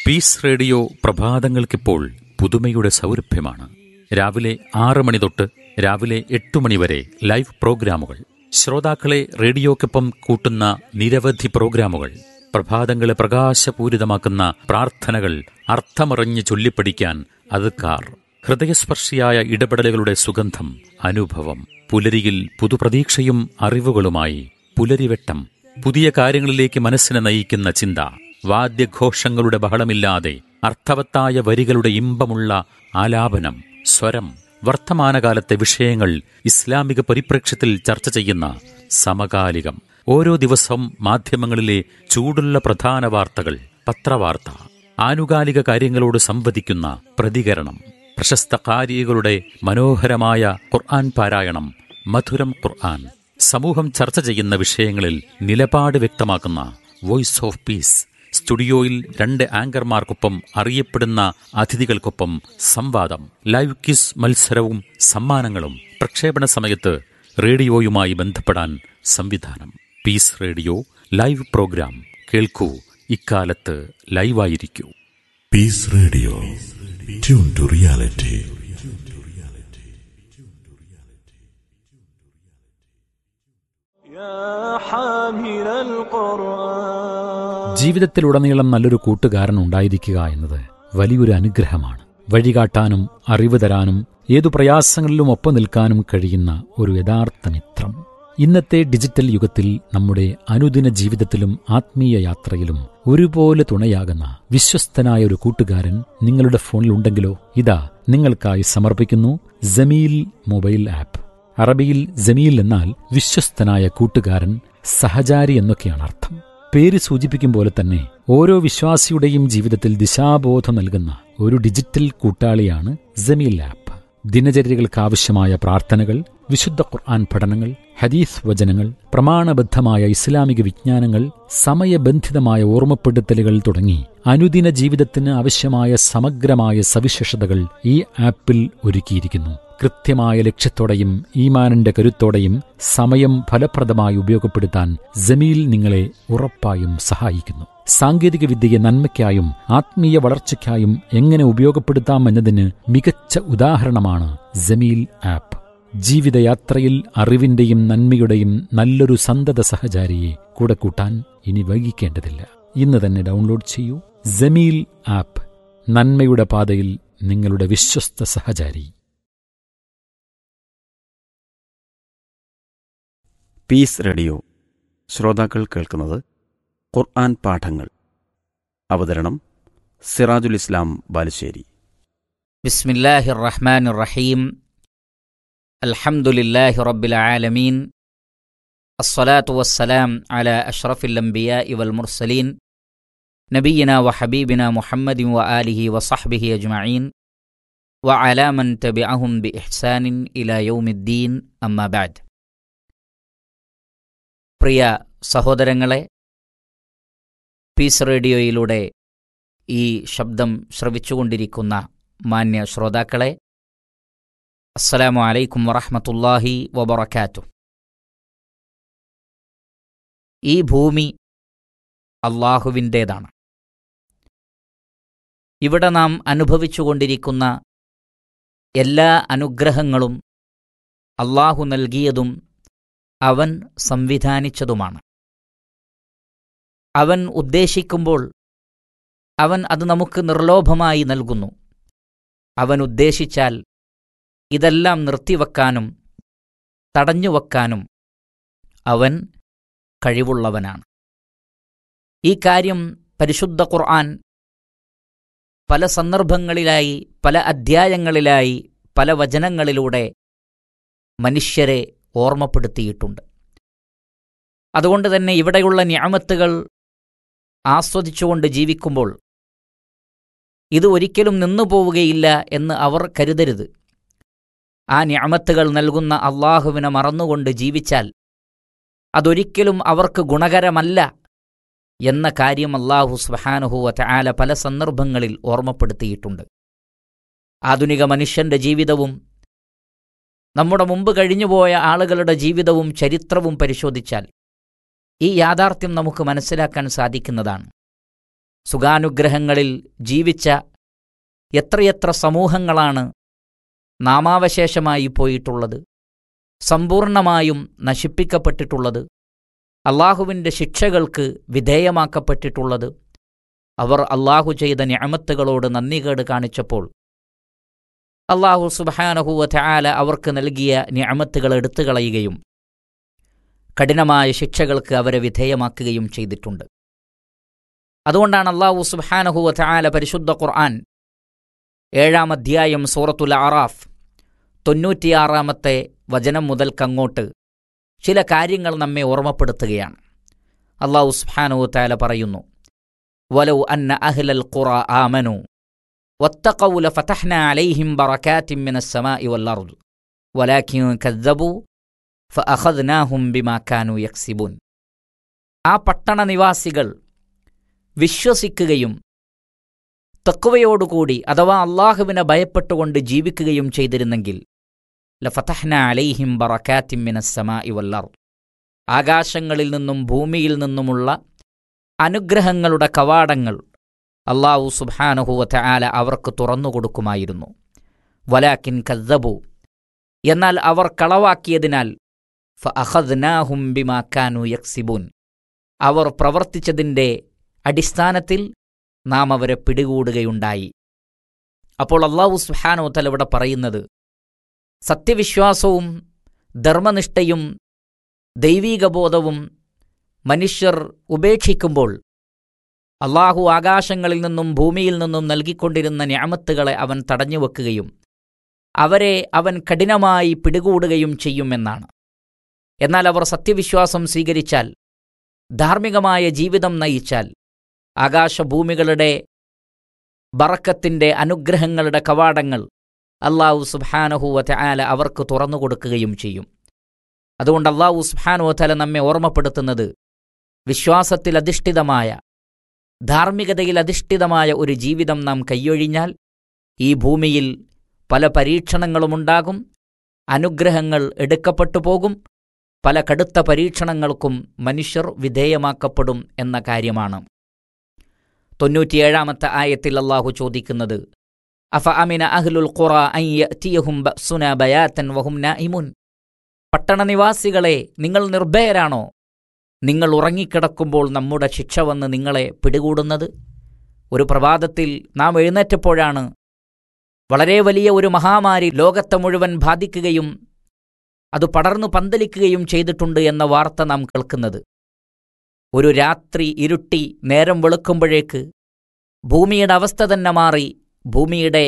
Piece radio പ്രഭാതങ്ങൾക്കിപ്പോൾ പുതുമയുടെ സൗരഭ്യമാണ് രാവിലെ ആറ് മണി തൊട്ട് രാവിലെ എട്ട് മണി വരെ ലൈവ് പ്രോഗ്രാമുകൾ ശ്രോതാക്കളെ റേഡിയോക്കൊപ്പം കൂട്ടുന്ന നിരവധി പ്രോഗ്രാമുകൾ പ്രഭാതങ്ങളെ പ്രകാശപൂരിതമാക്കുന്ന പ്രാർത്ഥനകൾ അർത്ഥമറിഞ്ഞ് ചൊല്ലിപ്പഠിക്കാൻ അതുക്കാർ ഹൃദയസ്പർശിയായ ഇടപെടലുകളുടെ സുഗന്ധം അനുഭവം പുലരിയിൽ പുതുപ്രതീക്ഷയും അറിവുകളുമായി പുലരിവെട്ടം പുതിയ കാര്യങ്ങളിലേക്ക് മനസ്സിനെ നയിക്കുന്ന ചിന്ത വാദ്യഘോഷങ്ങളുടെ ബഹളമില്ലാതെ അർത്ഥവത്തായ വരികളുടെ ഇമ്പമുള്ള ആലാപനം സ്വരം വർത്തമാനകാലത്തെ വിഷയങ്ങൾ ഇസ്ലാമിക പരിപ്രേക്ഷ്യത്തിൽ ചർച്ച ചെയ്യുന്ന സമകാലികം ഓരോ ദിവസവും മാധ്യമങ്ങളിലെ ചൂടുള്ള പ്രധാന വാർത്തകൾ പത്രവാർത്ത ആനുകാലിക കാര്യങ്ങളോട് സംവദിക്കുന്ന പ്രതികരണം പ്രശസ്ത കാരികളുടെ മനോഹരമായ ഖുർആൻ പാരായണം മധുരം ഖുർആൻ സമൂഹം ചർച്ച ചെയ്യുന്ന വിഷയങ്ങളിൽ നിലപാട് വ്യക്തമാക്കുന്ന വോയിസ് ഓഫ് പീസ് സ്റ്റുഡിയോയിൽ രണ്ട് ആങ്കർമാർക്കൊപ്പം അറിയപ്പെടുന്ന അതിഥികൾക്കൊപ്പം സംവാദം ലൈവ് ക്വിസ് മത്സരവും സമ്മാനങ്ങളും പ്രക്ഷേപണ സമയത്ത് റേഡിയോയുമായി ബന്ധപ്പെടാൻ സംവിധാനം പീസ് റേഡിയോ ലൈവ് പ്രോഗ്രാം കേൾക്കൂ ഇക്കാലത്ത് ലൈവായിരിക്കൂ Peace Radio. Tune to reality. يا حامل القرآن ജീവിതത്തിലുടനീളം നല്ലൊരു കൂട്ടുകാരൻ ഉണ്ടായിരിക്കുക എന്നത് വലിയൊരു അനുഗ്രഹമാണ് വഴികാട്ടാനും അറിവ് തരാനും ഏതു പ്രയാസങ്ങളിലും ഒപ്പം നിൽക്കാനും കഴിയുന്ന ഒരു യഥാർത്ഥ മിത്രം ഇന്നത്തെ ഡിജിറ്റൽ യുഗത്തിൽ നമ്മുടെ അനുദിന ജീവിതത്തിലും ആത്മീയ യാത്രയിലും ഒരുപോലെ തുണയാകുന്ന വിശ്വസ്തനായ ഒരു കൂട്ടുകാരൻ നിങ്ങളുടെ ഫോണിൽ ഉണ്ടെങ്കിലോ ഇതാ നിങ്ങൾക്കായി സമർപ്പിക്കുന്നു ജമീൽ മൊബൈൽ ആപ്പ് അറബിയിൽ ജമീൽ എന്നാൽ വിശ്വസ്തനായ കൂട്ടുകാരൻ സഹചാരി എന്നൊക്കെയാണ് അർത്ഥം പേര് സൂചിപ്പിക്കും പോലെ തന്നെ ഓരോ വിശ്വാസിയുടെയും ജീവിതത്തിൽ ദിശാബോധം നൽകുന്ന ഒരു ഡിജിറ്റൽ കൂട്ടാളിയാണ് ജമീൽ ആപ്പ് ദിനചര്യകൾക്കാവശ്യമായ പ്രാർത്ഥനകൾ വിശുദ്ധ ഖുർആൻ പഠനങ്ങൾ ഹദീസ് വചനങ്ങൾ പ്രമാണബദ്ധമായ ഇസ്ലാമിക വിജ്ഞാനങ്ങൾ സമയബന്ധിതമായ ഓർമ്മപ്പെടുത്തലുകൾ തുടങ്ങി അനുദിന ജീവിതത്തിന് ആവശ്യമായ സമഗ്രമായ സവിശേഷതകൾ ഈ ആപ്പിൽ ഒരുക്കിയിരിക്കുന്നു കൃത്യമായ ലക്ഷ്യത്തോടെയും ഈമാനിന്റെ കരുത്തോടെയും സമയം ഫലപ്രദമായി ഉപയോഗപ്പെടുത്താൻ ജമീൽ നിങ്ങളെ ഉറപ്പായും സഹായിക്കുന്നു സാങ്കേതിക വിദ്യയെ നന്മയ്ക്കായും ആത്മീയ വളർച്ചയ്ക്കായും എങ്ങനെ ഉപയോഗപ്പെടുത്താം എന്നതിന് മികച്ച ഉദാഹരണമാണ് ജമീൽ ആപ്പ് ജീവിതയാത്രയിൽ അറിവിന്റെയും നന്മയുടെയും നല്ലൊരു സന്തത സഹചാരിയെ കൂടെ കൂട്ടാൻ ഇനി വൈകിക്കേണ്ടതില്ല ഇന്ന് തന്നെ ഡൗൺലോഡ് ചെയ്യൂ ജമീൽ ആപ്പ് നന്മയുടെ പാതയിൽ നിങ്ങളുടെ വിശ്വസ്ത സഹചാരി പീസ് റേഡിയോ ശ്രോതാക്കൾ കേൾക്കുന്നത് ഖുർആൻ പാഠങ്ങൾ അവതരണം സിറാജുൽ ഇസ്ലാം ബാലുശ്ശേരി بسم الله الرحمن الرحيم الحمد لله رب العالمين الصلاة والسلام على أشرف الأنبياء والمرسلين نبينا وحبيبنا محمد وآله وصحبه أجمعين وعلى من تبعهم بإحسان إلى يوم الدين أما بعد പ്രിയ സഹോദരങ്ങളെ പീസ് റേഡിയോയിലൂടെ ഈ ശബ്ദം ശ്രവിച്ചുകൊണ്ടിരിക്കുന്ന മാന്യ ശ്രോതാക്കളെ അസ്സലാമു അലൈക്കും വറഹ്മത്തുള്ളാഹി വബറകാത്തു ഈ ഭൂമി അള്ളാഹുവിൻ്റേതാണ് ഇവിടെ നാം അനുഭവിച്ചുകൊണ്ടിരിക്കുന്ന എല്ലാ അനുഗ്രഹങ്ങളും അള്ളാഹു നൽകിയതും അവൻ സംവിധാനിച്ചതുമാണ് അവൻ ഉദ്ദേശിക്കുമ്പോൾ അവൻ അത് നമുക്ക് നിർലോഭമായി നൽകുന്നു അവൻ ഉദ്ദേശിച്ചാൽ ഇതെല്ലാം നിർത്തിവെക്കാനും തടഞ്ഞുവെക്കാനും അവൻ കഴിവുള്ളവനാണ് ഈ കാര്യം പരിശുദ്ധ ഖുർആൻ പല സന്ദർഭങ്ങളിലായി പല അധ്യായങ്ങളിലായി പല വചനങ്ങളിലൂടെ മനുഷ്യരെ ഓർമ്മപ്പെടുത്തിയിട്ടുണ്ട് അതുകൊണ്ട് തന്നെ ഇവിടെയുള്ള ഞാമത്തുകൾ ആസ്വദിച്ചുകൊണ്ട് ജീവിക്കുമ്പോൾ ഇത് ഒരിക്കലും നിന്നു പോവുകയില്ല എന്ന് അവർ കരുതരുത് ആ ഞാമത്തുകൾ നൽകുന്ന അള്ളാഹുവിനെ മറന്നുകൊണ്ട് ജീവിച്ചാൽ അതൊരിക്കലും അവർക്ക് ഗുണകരമല്ല എന്ന കാര്യം അള്ളാഹു സുബാനുഹുവ ആല പല സന്ദർഭങ്ങളിൽ ഓർമ്മപ്പെടുത്തിയിട്ടുണ്ട് ആധുനിക മനുഷ്യന്റെ ജീവിതവും നമ്മുടെ മുമ്പ് കഴിഞ്ഞുപോയ ആളുകളുടെ ജീവിതവും ചരിത്രവും പരിശോധിച്ചാൽ ഈ യാഥാർത്ഥ്യം നമുക്ക് മനസ്സിലാക്കാൻ സാധിക്കുന്നതാണ് സുഖാനുഗ്രഹങ്ങളിൽ ജീവിച്ച എത്രയെത്ര സമൂഹങ്ങളാണ് നാമാവശേഷമായി പോയിട്ടുള്ളത് സമ്പൂർണമായും നശിപ്പിക്കപ്പെട്ടിട്ടുള്ളത് അള്ളാഹുവിൻ്റെ ശിക്ഷകൾക്ക് വിധേയമാക്കപ്പെട്ടിട്ടുള്ളത് അവർ അള്ളാഹു ചെയ്ത ഞാമത്തുകളോട് നന്ദികേട് കാണിച്ചപ്പോൾ അള്ളാഹു സുബാനഹുവ ചായാല അവർക്ക് നൽകിയ ഞാമത്തുകൾ എടുത്തു കളയുകയും കഠിനമായ ശിക്ഷകൾക്ക് അവരെ വിധേയമാക്കുകയും ചെയ്തിട്ടുണ്ട് അതുകൊണ്ടാണ് അള്ളാഹു സുബാനഹുവ ചായാല പരിശുദ്ധ ഖുർആൻ ഏഴാം അധ്യായം സൂറത്തുൽ ആറാഫ് തൊണ്ണൂറ്റിയാറാമത്തെ വചനം മുതൽക്കങ്ങോട്ട് ചില കാര്യങ്ങൾ നമ്മെ ഓർമ്മപ്പെടുത്തുകയാണ് അള്ളാഹു സുബ്ഹാനഹു തആല പറയുന്നു വലൗ അന്ന അഹ്ലൽ ഖുറ ആമനു വത്തഖൗ ലഫതഹ്ന അലൈഹിം ബറകാത്തിൻ മിനസ് സമാഇ വൽ അർദ് വലാകിൻ കദ്ദബു ഫഅഖദ്നാഹും ബിമാ കാനൂ യക്സിബൂൻ ആ പട്ടണ നിവാസികൾ വിശ്വസിക്കുകയും തക്കുവയോടുകൂടി അഥവാ അള്ളാഹുവിനെ ഭയപ്പെട്ടുകൊണ്ട് ജീവിക്കുകയും ചെയ്തിരുന്നെങ്കിൽ ലഫതഹ്ന അലൈഹിം ബറക്കാത്തിൻ മിനസ് സമാഇ വൽ അർദ് ആകാശങ്ങളിൽ നിന്നും ഭൂമിയിൽ നിന്നുമുള്ള അനുഗ്രഹങ്ങളുടെ കവാടങ്ങൾ അള്ളാഹു സുബ്ഹാനഹുവ ആല അവർക്ക് തുറന്നു കൊടുക്കുമായിരുന്നു വലാക്കിൻ കദ്ദബു എന്നാൽ അവർ കളവാക്കിയതിനാൽ ഫഅഖദ്നാഹും ബിമാ കാനൂ യക്സിബൂൻ അവർ പ്രവർത്തിച്ചതിൻ്റെ അടിസ്ഥാനത്തിൽ നാം അവരെ പിടികൂടുകയുണ്ടായി അപ്പോൾ അള്ളാഹു സുബ്ഹാനഹു തആല ഇവിടെ പറയുന്നത് സത്യവിശ്വാസവും ധർമ്മനിഷ്ഠയും ദൈവീകബോധവും മനുഷ്യർ ഉപേക്ഷിക്കുമ്പോൾ അള്ളാഹു ആകാശങ്ങളിൽ നിന്നും ഭൂമിയിൽ നിന്നും നൽകിക്കൊണ്ടിരുന്ന ഞാമത്തുകളെ അവൻ തടഞ്ഞുവെക്കുകയും അവരെ അവൻ കഠിനമായി പിടികൂടുകയും ചെയ്യുമെന്നാണ് എന്നാൽ അവർ സത്യവിശ്വാസം സ്വീകരിച്ചാൽ ധാർമ്മികമായ ജീവിതം നയിച്ചാൽ ആകാശഭൂമികളുടെ ബറക്കത്തിൻ്റെ അനുഗ്രഹങ്ങളുടെ കവാടങ്ങൾ അള്ളാഹു സുബ്ഹാനഹുവ ആല അവർക്ക് തുറന്നു കൊടുക്കുകയും ചെയ്യും അതുകൊണ്ട് അള്ളാഹു സുബ്ഹാനുവല നമ്മെ ഓർമ്മപ്പെടുത്തുന്നത് വിശ്വാസത്തിൽ അധിഷ്ഠിതമായ ധാർമ്മികതയിൽ അധിഷ്ഠിതമായ ഒരു ജീവിതം നാം കൈയൊഴിഞ്ഞാൽ ഈ ഭൂമിയിൽ പല പരീക്ഷണങ്ങളുമുണ്ടാകും അനുഗ്രഹങ്ങൾ എടുക്കപ്പെട്ടു പോകും പല കടുത്ത പരീക്ഷണങ്ങൾക്കും മനുഷ്യർ വിധേയമാക്കപ്പെടും എന്ന കാര്യമാണ് തൊണ്ണൂറ്റിയേഴാമത്തെ ആയത്തിൽ അള്ളാഹു ചോദിക്കുന്നത് അഫ അമിന അഹ്ലുൽ ഖുറ അൻ യഅ്തിയഹും ബഅ്സുനാ ബയാതൻ വഹും നായിമുൻ പട്ടണനിവാസികളെ നിങ്ങൾ നിർഭയരാണോ നിങ്ങൾ ഉറങ്ങിക്കിടക്കുമ്പോൾ നമ്മുടെ ശിക്ഷ വന്ന് നിങ്ങളെ പിടികൂടുന്നത് ഒരു പ്രഭാതത്തിൽ നാം എഴുന്നേറ്റപ്പോഴാണ് വളരെ വലിയ ഒരു മഹാമാരി ലോകത്തെ മുഴുവൻ ബാധിക്കുകയും അത് പടർന്നു പന്തലിക്കുകയും ചെയ്തിട്ടുണ്ട് എന്ന വാർത്ത നാം കേൾക്കുന്നത് ഒരു രാത്രി ഇരുട്ടി നേരം വെളുക്കുമ്പോഴേക്ക് ഭൂമിയുടെ അവസ്ഥ തന്നെ മാറി ഭൂമിയുടെ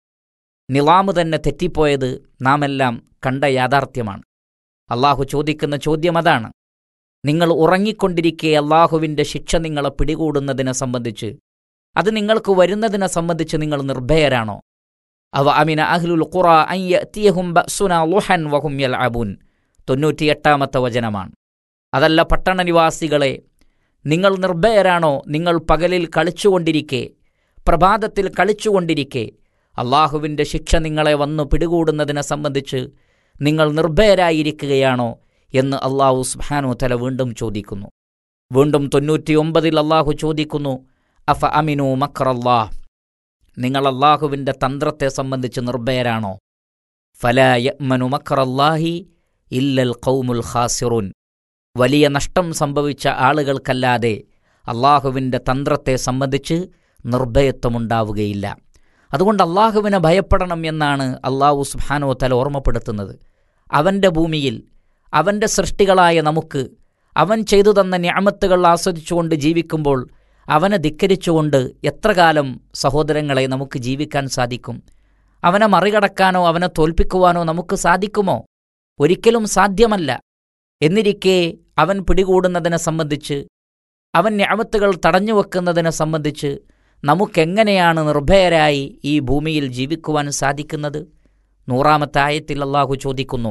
നിലാമ് തന്നെ തെറ്റിപ്പോയത് നാമെല്ലാം കണ്ട യാഥാർത്ഥ്യമാണ് അള്ളാഹു ചോദിക്കുന്ന ചോദ്യം അതാണ് നിങ്ങൾ ഉറങ്ങിക്കൊണ്ടിരിക്കെ അള്ളാഹുവിൻ്റെ ശിക്ഷ നിങ്ങളെ പിടികൂടുന്നതിനെ സംബന്ധിച്ച് അത് നിങ്ങൾക്ക് വരുന്നതിനെ സംബന്ധിച്ച് നിങ്ങൾ നിർഭയരാണോ അവ അമിന അഹ്ലുൽ ഖുറ അൻ യഅ്തിയഹും ബഅ്സുനാ ളുഹൻ വഹും യൽഅബൂൻ തൊണ്ണൂറ്റിയെട്ടാമത്തെ വചനമാണ് അതല്ല പട്ടണനിവാസികളെ നിങ്ങൾ നിർഭയരാണോ നിങ്ങൾ പകലിൽ കളിച്ചുകൊണ്ടിരിക്കെ പ്രഭാതത്തിൽ കളിച്ചുകൊണ്ടിരിക്കെ അള്ളാഹുവിൻ്റെ ശിക്ഷ നിങ്ങളെ വന്നു പിടികൂടുന്നതിനെ സംബന്ധിച്ച് നിങ്ങൾ നിർഭയരായിരിക്കുകയാണോ എന്ന് അള്ളാഹു സുബ്ഹാനു തല വീണ്ടും ചോദിക്കുന്നു വീണ്ടും തൊണ്ണൂറ്റിയൊമ്പതിൽ അള്ളാഹു ചോദിക്കുന്നു അഫ അമിനു മക്രല്ലാഹ് നിങ്ങൾ അള്ളാഹുവിൻ്റെ തന്ത്രത്തെ സംബന്ധിച്ച് നിർഭയരാണോ ഫലാ യഅ്മനു മക്രല്ലാഹി ഇല്ലൽ ഖൗമുൽ ഖാസിറുൻ വലിയ നഷ്ടം സംഭവിച്ച ആളുകൾക്കല്ലാതെ അള്ളാഹുവിൻ്റെ തന്ത്രത്തെ സംബന്ധിച്ച് നിർഭയത്വമുണ്ടാവുകയില്ല അതുകൊണ്ട് അള്ളാഹുവിനെ ഭയപ്പെടണം എന്നാണ് അള്ളാഹു സുബ്ഹാനോ തല ഓർമ്മപ്പെടുത്തുന്നത് അവൻ്റെ ഭൂമിയിൽ അവൻ്റെ സൃഷ്ടികളായ നമുക്ക് അവൻ ചെയ്തു തന്ന ഞാമത്തുകൾ ആസ്വദിച്ചുകൊണ്ട് ജീവിക്കുമ്പോൾ അവനെ ധിക്കരിച്ചുകൊണ്ട് എത്ര കാലം സഹോദരങ്ങളെ നമുക്ക് ജീവിക്കാൻ സാധിക്കും അവനെ മറികടക്കാനോ അവനെ തോൽപ്പിക്കുവാനോ നമുക്ക് സാധിക്കുമോ ഒരിക്കലും സാധ്യമല്ല എന്നിരിക്കെ അവൻ പിടികൂടുന്നതിനെ സംബന്ധിച്ച് അവൻ ഞാമത്തുകൾ തടഞ്ഞുവെക്കുന്നതിനെ സംബന്ധിച്ച് നമുക്കെങ്ങനെയാണ് നിർഭയരായി ഈ ഭൂമിയിൽ ജീവിക്കുവാൻ സാധിക്കുന്നത് നൂറാമത്തെ ആയത്തിൽ അള്ളാഹു ചോദിക്കുന്നു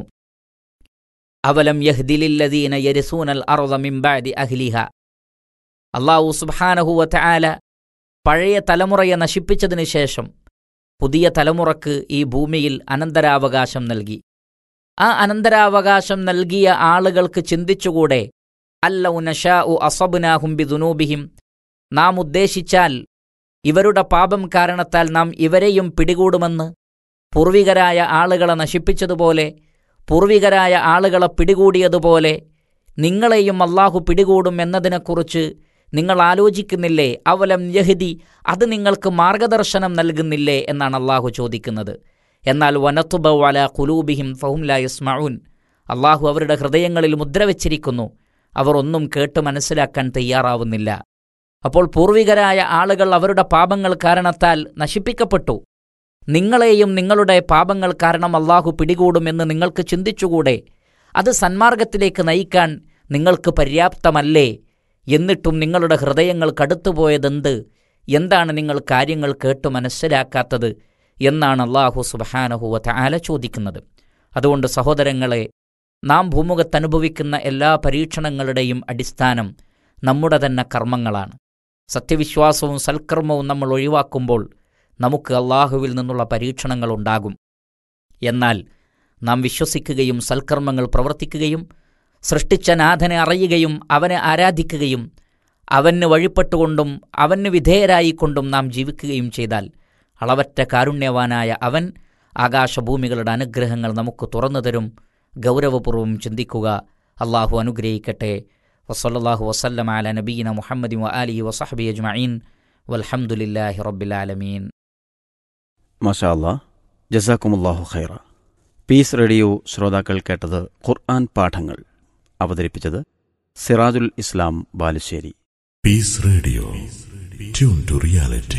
അവലം യഹ്ദിലില്ലദീന യരിസൂനൽ അറുദ മിംബാദി അഹ്ലിഹ അള്ളാഹു സുബ്ഹാനഹുവ തആല പഴയ തലമുറയെ നശിപ്പിച്ചതിനു ശേഷം പുതിയ തലമുറക്ക് ഈ ഭൂമിയിൽ അനന്തരാവകാശം നൽകി ആ അനന്തരാവകാശം നൽകിയ ആളുകൾക്ക് ചിന്തിച്ചുകൂടെ അല്ല ഉനഷാ ഉ അസബുനാഹും ബിദുനൂബിഹിം നാം ഉദ്ദേശിച്ചാൽ ഇവരുടെ പാപം കാരണത്താൽ നാം ഇവരെയും പിടികൂടുമെന്ന് പൂർവികരായ ആളുകളെ നശിപ്പിച്ചതുപോലെ പൂർവികരായ ആളുകളെ പിടികൂടിയതുപോലെ നിങ്ങളെയും അള്ളാഹു പിടികൂടും എന്നതിനെക്കുറിച്ച് നിങ്ങൾ ആലോചിക്കുന്നില്ലേ അവലം യഹ്ദി അത് നിങ്ങൾക്ക് മാർഗദർശനം നൽകുന്നില്ലേ എന്നാണ് അള്ളാഹു ചോദിക്കുന്നത് എന്നാൽ വനത്തുബ വല കുലൂബിഹിം ഫഹും ലാ യസ്മഊൻ അള്ളാഹു അവരുടെ ഹൃദയങ്ങളിൽ മുദ്ര വച്ചിരിക്കുന്നു അവർ ഒന്നും കേട്ട് മനസ്സിലാക്കാൻ തയ്യാറാവുന്നില്ല അപ്പോൾ പൂർവികരായ ആളുകൾ അവരുടെ പാപങ്ങൾ കാരണത്താൽ നശിപ്പിക്കപ്പെട്ടു നിങ്ങളെയും നിങ്ങളുടെ പാപങ്ങൾ കാരണം അള്ളാഹു പിടികൂടുമെന്ന് നിങ്ങൾക്ക് ചിന്തിച്ചുകൂടെ അത് സന്മാർഗത്തിലേക്ക് നയിക്കാൻ നിങ്ങൾക്ക് പര്യാപ്തമല്ലേ എന്നിട്ടും നിങ്ങളുടെ ഹൃദയങ്ങൾ കടുത്തുപോയതെന്ത് എന്താണ് നിങ്ങൾ കാര്യങ്ങൾ കേട്ട് മനസ്സിലാക്കാത്തത് എന്നാണ് അള്ളാഹു സുബഹാനഹുവ ആല ചോദിക്കുന്നത് അതുകൊണ്ട് സഹോദരങ്ങളെ നാം ഭൂമുഖത്തനുഭവിക്കുന്ന എല്ലാ പരീക്ഷണങ്ങളുടെയും അടിസ്ഥാനം നമ്മുടെ തന്നെ കർമ്മങ്ങളാണ് സത്യവിശ്വാസവും സൽക്കർമ്മവും നമ്മൾ ഒഴിവാക്കുമ്പോൾ നമുക്ക് അള്ളാഹുവിൽ നിന്നുള്ള പരീക്ഷണങ്ങൾ ഉണ്ടാകും എന്നാൽ നാം വിശ്വസിക്കുകയും സൽക്കർമ്മങ്ങൾ പ്രവർത്തിക്കുകയും സൃഷ്ടിച്ച നാഥനെ അറിയുകയും അവനെ ആരാധിക്കുകയും അവന് വഴിപ്പെട്ടുകൊണ്ടും അവന് വിധേയരായിക്കൊണ്ടും നാം ജീവിക്കുകയും ചെയ്താൽ അളവറ്റ കാരുണ്യവാനായ അവൻ ആകാശഭൂമികളുടെ അനുഗ്രഹങ്ങൾ നമുക്ക് തുറന്നു തരും ഗൗരവപൂർവ്വം ചിന്തിക്കുക അള്ളാഹു അനുഗ്രഹിക്കട്ടെ വസല്ലാഹു വസല്ലം അല നബീന മുഹമ്മദി വ അലി വസഹബി അജ്മഈൻ വൽഹംദുലില്ലാഹി റബ്ബിൽ ആലമീൻ മഷാ അല്ലാ ജസാക്കുമുല്ലാഹു ഖൈറ പീസ് റേഡിയോ ശ്രോതാക്കൾ കേട്ടത് ഖുർആൻ പാഠങ്ങൾ അവതരിപ്പിച്ചത് Sirajul Islam Balussery Peace Radio. Tune to reality.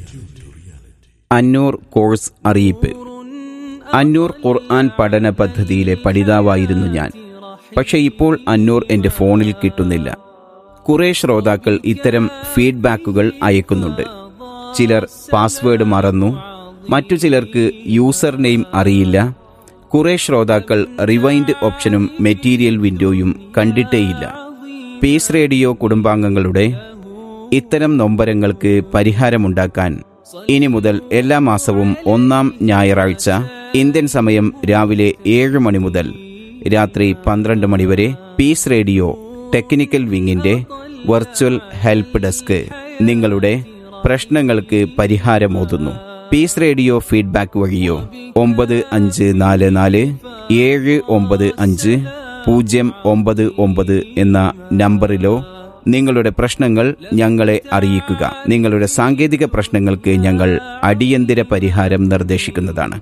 Annoor course അറിയിപ്പ് അന്നൂർ ഖുർആൻ പഠന പദ്ധതിയിലെ പഠിതാവായിരുന്നു ഞാൻ പക്ഷെ ഇപ്പോൾ അന്നൂർ എൻ്റെ ഫോണിൽ കിട്ടുന്നില്ല കുറെ ശ്രോതാക്കൾ ഇത്തരം ഫീഡ്ബാക്കുകൾ അയക്കുന്നുണ്ട് ചിലർ പാസ്വേഡ് മറന്നു മറ്റു ചിലർക്ക് യൂസർ നെയിം അറിയില്ല കുറെ ശ്രോതാക്കൾ റിവൈൻഡ് ഓപ്ഷനും മെറ്റീരിയൽ വിൻഡോയും കണ്ടിട്ടേയില്ല പീസ് റേഡിയോ കുടുംബാംഗങ്ങളുടെ ഇത്തരം നൊമ്പരങ്ങൾക്ക് പരിഹാരമുണ്ടാക്കാൻ ഇനി മുതൽ എല്ലാ മാസവും ഒന്നാം ഞായറാഴ്ച ഇന്ത്യൻ സമയം രാവിലെ ഏഴ് മണി മുതൽ രാത്രി പന്ത്രണ്ട് മണി വരെ പീസ് റേഡിയോ ടെക്നിക്കൽ വിങ്ങിന്റെ വെർച്വൽ ഹെൽപ്പ് ഡെസ്ക് നിങ്ങളുടെ പ്രശ്നങ്ങൾക്ക് പരിഹാരമോതുന്നു പീസ് റേഡിയോ ഫീഡ്ബാക്ക് വഴിയോ ഒമ്പത് അഞ്ച് നാല് നാല് ഏഴ് ഒമ്പത് അഞ്ച് പൂജ്യം ഒമ്പത് ഒമ്പത് എന്ന നമ്പറിലോ നിങ്ങളുടെ പ്രശ്നങ്ങൾ ഞങ്ങളെ അറിയിക്കുക നിങ്ങളുടെ സാങ്കേതിക പ്രശ്നങ്ങൾക്ക് ഞങ്ങൾ അടിയന്തര പരിഹാരം നിർദ്ദേശിക്കുന്നതാണ്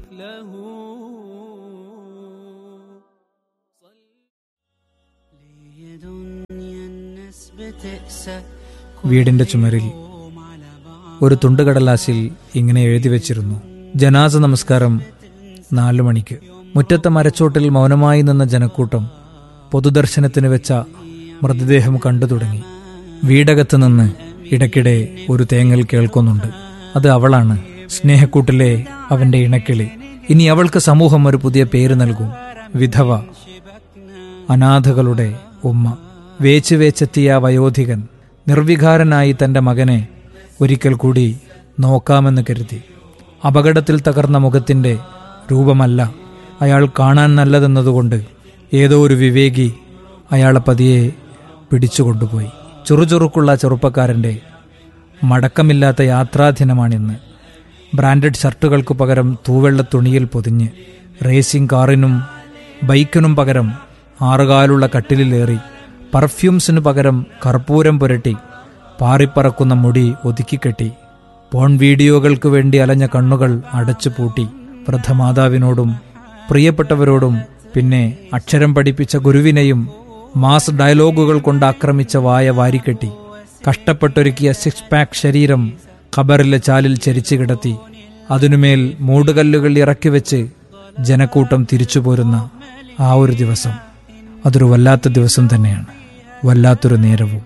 വീടിന്റെ ചുമരിൽ ഒരു തുണ്ടുകടലാസിൽ ഇങ്ങനെ എഴുതി വച്ചിരുന്നു ജനാസ നമസ്കാരം നാലു മണിക്ക് മുറ്റത്തെ മരച്ചോട്ടിൽ മൗനമായി നിന്ന ജനക്കൂട്ടം പൊതുദർശനത്തിന് വെച്ച മൃതദേഹം കണ്ടു തുടങ്ങി വീടകത്ത് നിന്ന് ഇടയ്ക്കിടെ ഒരു തേങ്ങൽ കേൾക്കുന്നുണ്ട് അത് അവളാണ് സ്നേഹക്കൂട്ടിലെ അവന്റെ ഇണക്കിളി ഇനി അവൾക്ക് സമൂഹം ഒരു പുതിയ പേര് നൽകും വിധവ അനാഥകളുടെ ഉമ്മ വേച്ച് വേച്ചെത്തിയ ആ വയോധികൻ നിർവികാരനായി തന്റെ മകനെ ഒരിക്കൽ കൂടി നോക്കാമെന്ന് കരുതി അപകടത്തിൽ തകർന്ന മുഖത്തിന്റെ രൂപമല്ല അയാൾ കാണാൻ നല്ലതെന്നതുകൊണ്ട് ഏതോ ഒരു വിവേകി അയാളെ പതിയെ പിടിച്ചുകൊണ്ടുപോയി ചുറുചുറുക്കുള്ള ചെറുപ്പക്കാരന്റെ മടക്കമില്ലാത്ത യാത്രാദിനമാണിന്ന് ബ്രാൻഡഡ് ഷർട്ടുകൾക്ക് പകരം തൂവെള്ള തുണിയിൽ പൊതിഞ്ഞ് റേസിംഗ് കാറിനും ബൈക്കിനും പകരം ആറുകാലുള്ള കട്ടിലിലേറി പർഫ്യൂംസിനു പകരം കർപ്പൂരം പുരട്ടി പാറിപ്പറക്കുന്ന മുടി ഒതുക്കിക്കെട്ടി പോൺ വീഡിയോകൾക്ക് വേണ്ടി അലഞ്ഞ കണ്ണുകൾ അടച്ചു പൂട്ടി വൃദ്ധമാതാവിനോടും പ്രിയപ്പെട്ടവരോടും പിന്നെ അക്ഷരം പഠിപ്പിച്ച ഗുരുവിനെയും മാസ് ഡയലോഗുകൾ കൊണ്ട് ആക്രമിച്ച വായ വാരിക്കെട്ടി കഷ്ടപ്പെട്ടൊരുക്കിയ സിക്സ് പാക്ക് ശരീരം ഖബറിലെ ചാലിൽ ചരിച്ചു കിടത്തി അതിനുമേൽ മൂടുകല്ലുകൾ ഇറക്കി വെച്ച് ജനക്കൂട്ടം തിരിച്ചു പോരുന്ന ആ ഒരു ദിവസം അതൊരു വല്ലാത്ത ദിവസം തന്നെയാണ് വല്ലാത്തൊരു നേരവും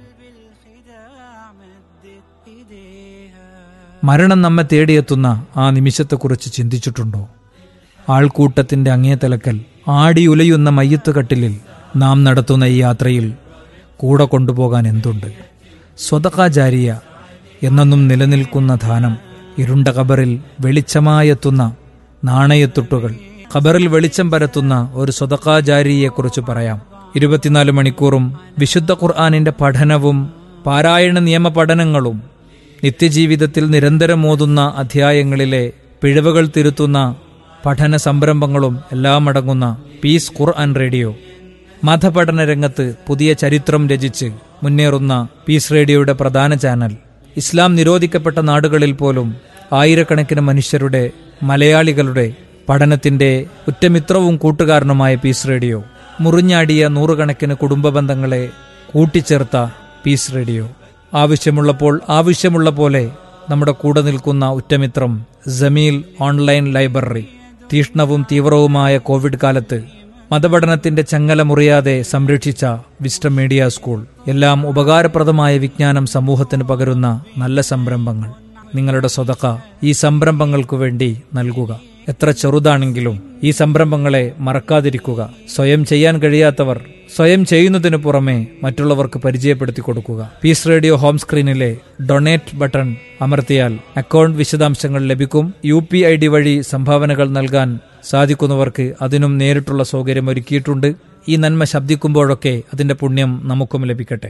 മരണം നമ്മെ തേടിയെത്തുന്ന ആ നിമിഷത്തെക്കുറിച്ച് ചിന്തിച്ചിട്ടുണ്ടോ ആൾക്കൂട്ടത്തിന്റെ അങ്ങേതലക്കൽ ആടിയുലയുന്ന മയ്യത്ത് കട്ടിലിൽ നാം നടത്തുന്ന ഈ യാത്രയിൽ കൂടെ കൊണ്ടുപോകാൻ എന്തുണ്ട് സ്വതകാചാരിയ എന്നെന്നും നിലനിൽക്കുന്ന ധാനം ഇരുണ്ട ഖബറിൽ വെളിച്ചമായെത്തുന്ന നാണയത്തുട്ടുകൾ ഖബറിൽ വെളിച്ചം പരത്തുന്ന ഒരു സ്വതകാചാരിയെക്കുറിച്ച് പറയാം ഇരുപത്തിനാല് മണിക്കൂറും വിശുദ്ധ ഖുർആാനിന്റെ പഠനവും പാരായണ നിയമ പഠനങ്ങളും നിത്യജീവിതത്തിൽ നിരന്തരം ഓതുന്ന അധ്യായങ്ങളിലെ പിഴവുകൾ തിരുത്തുന്ന പഠന സംരംഭങ്ങളും എല്ലാം അടങ്ങുന്ന പീസ് ഖുർആൻ റേഡിയോ മതപഠന രംഗത്ത് പുതിയ ചരിത്രം രചിച്ച് മുന്നേറുന്ന പീസ് റേഡിയോയുടെ പ്രധാന ചാനൽ ഇസ്ലാം നിരോധിക്കപ്പെട്ട നാടുകളിൽ പോലും ആയിരക്കണക്കിന് മനുഷ്യരുടെ മലയാളികളുടെ പഠനത്തിന്റെ ഉറ്റമിത്രവും കൂട്ടുകാരനുമായ പീസ് റേഡിയോ മുറിഞ്ഞാടിയ നൂറുകണക്കിന് കുടുംബ ബന്ധങ്ങളെ കൂട്ടിച്ചേർത്ത പീസ് റേഡിയോ ആവശ്യമുള്ളപ്പോൾ ആവശ്യമുള്ള പോലെ നമ്മുടെ കൂടെ നിൽക്കുന്ന ഉറ്റമിത്രം ജമീൽ ഓൺലൈൻ ലൈബ്രറി തീഷ്ണവും തീവ്രവുമായ കോവിഡ് കാലത്ത് മതപഠനത്തിന്റെ ചങ്ങല മുറിയാതെ സംരക്ഷിച്ച വിസ്റ്റം മീഡിയ സ്കൂൾ എല്ലാം ഉപകാരപ്രദമായ വിജ്ഞാനം സമൂഹത്തിന് പകരുന്ന നല്ല സംരംഭങ്ങൾ നിങ്ങളുടെ സ്വതക്ക ഈ സംരംഭങ്ങൾക്കു വേണ്ടി നൽകുക എത്ര ചെറുതാണെങ്കിലും ഈ സംരംഭങ്ങളെ മറക്കാതിരിക്കുക സ്വയം ചെയ്യാൻ കഴിയാത്തവർ സ്വയം ചെയ്യുന്നതിനു പുറമെ മറ്റുള്ളവർക്ക് പരിചയപ്പെടുത്തി കൊടുക്കുക പീസ് റേഡിയോ ഹോം സ്ക്രീനിലെ ഡൊണേറ്റ് ബട്ടൺ അമർത്തിയാൽ അക്കൗണ്ട് വിശദാംശങ്ങൾ ലഭിക്കും യു പി ഐ ഡി വഴി സംഭാവനകൾ നൽകാൻ സാധിക്കുന്നവർക്ക് അതിനും നേരിട്ടുള്ള സൗകര്യം ഒരുക്കിയിട്ടുണ്ട് ഈ നന്മ ശബ്ദിക്കുമ്പോഴൊക്കെ അതിന്റെ പുണ്യം നമുക്കും ലഭിക്കട്ടെ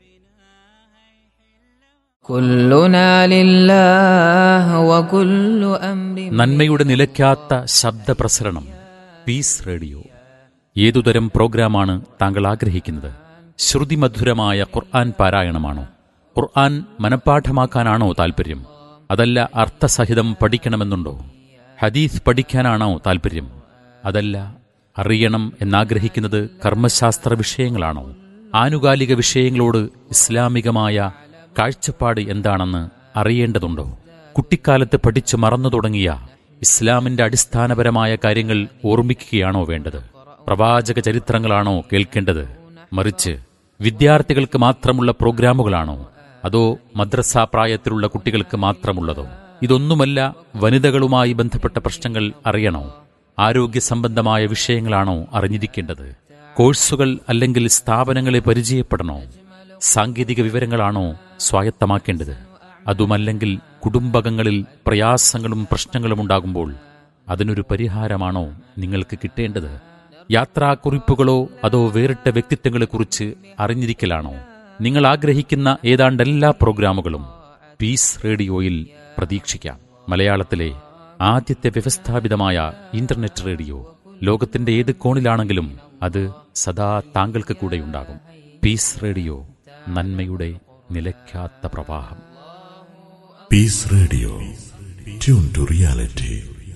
كلنا لله وكل أمر നന്മയുടെ നിലയ്ക്കാത്ത ശബ്ദപ്രസരണം പീസ് റേഡിയോ ഏതുതരം പ്രോഗ്രാമാണ് താങ്കൾ ആഗ്രഹിക്കുന്നത് ശ്രുതിമധുരമായ ഖുർആൻ പാരായണമാണോ ഖുർആൻ മനഃപ്പാഠമാക്കാനാണോ താൽപ്പര്യം അതല്ല അർത്ഥസഹിതം പഠിക്കണമെന്നുണ്ടോ ഹദീസ് പഠിക്കാനാണോ താൽപ്പര്യം അതല്ല അറിയണം എന്നാഗ്രഹിക്കുന്നത് കർമ്മശാസ്ത്ര വിഷയങ്ങളാണോ ആനുകാലിക വിഷയങ്ങളോട് ഇസ്ലാമികമായ കാഴ്ചപ്പാട് എന്താണെന്ന് അറിയേണ്ടതുണ്ടോ കുട്ടിക്കാലത്ത് പഠിച്ചു മറന്നു തുടങ്ങിയ ഇസ്ലാമിന്റെ അടിസ്ഥാനപരമായ കാര്യങ്ങൾ ഓർമ്മിക്കുകയാണോ വേണ്ടത് പ്രവാചക ചരിത്രങ്ങളാണോ കേൾക്കേണ്ടത് മറിച്ച് വിദ്യാർത്ഥികൾക്ക് മാത്രമുള്ള പ്രോഗ്രാമുകളാണോ അതോ മദ്രസ പ്രായത്തിലുള്ള കുട്ടികൾക്ക് മാത്രമുള്ളതോ ഇതൊന്നുമല്ല വനിതകളുമായി ബന്ധപ്പെട്ട പ്രശ്നങ്ങൾ അറിയണോ ആരോഗ്യ സംബന്ധമായ വിഷയങ്ങളാണോ അറിഞ്ഞിരിക്കേണ്ടത് കോഴ്സുകൾ അല്ലെങ്കിൽ സ്ഥാപനങ്ങളെ പരിചയപ്പെടണോ സാങ്കേതിക വിവരങ്ങളാണോ സ്വായത്തമാക്കേണ്ടത് അതുമല്ലെങ്കിൽ കുടുംബകങ്ങളിൽ പ്രയാസങ്ങളും പ്രശ്നങ്ങളും ഉണ്ടാകുമ്പോൾ അതിനൊരു പരിഹാരമാണോ നിങ്ങൾക്ക് കിട്ടേണ്ടത് യാത്രാക്കുറിപ്പുകളോ അതോ വേറിട്ട വ്യക്തിത്വങ്ങളെക്കുറിച്ച് അറിഞ്ഞിരിക്കലാണോ നിങ്ങൾ ആഗ്രഹിക്കുന്ന ഏതാണ്ട് എല്ലാ പ്രോഗ്രാമുകളും പീസ് റേഡിയോയിൽ പ്രതീക്ഷിക്കാം മലയാളത്തിലെ ആദ്യത്തെ വ്യവസ്ഥാപിതമായ ഇന്റർനെറ്റ് റേഡിയോ ലോകത്തിന്റെ ഏത് കോണിലാണെങ്കിലും അത് സദാ താങ്കൾക്ക് കൂടെയുണ്ടാകും പീസ് റേഡിയോ നന്മയുടെ നിലയ്ക്കാത്ത പ്രവാഹം Peace Radio. Tune to reality.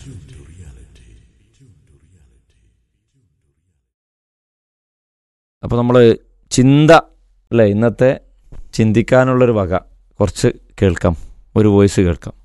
അപ്പോൾ നമ്മൾ ചിന്ത അല്ലേ ഇന്നത്തെ ചിന്തിക്കാനുള്ളൊരു വക കുറച്ച് കേൾക്കാം ഒരു വോയിസ് കേൾക്കാം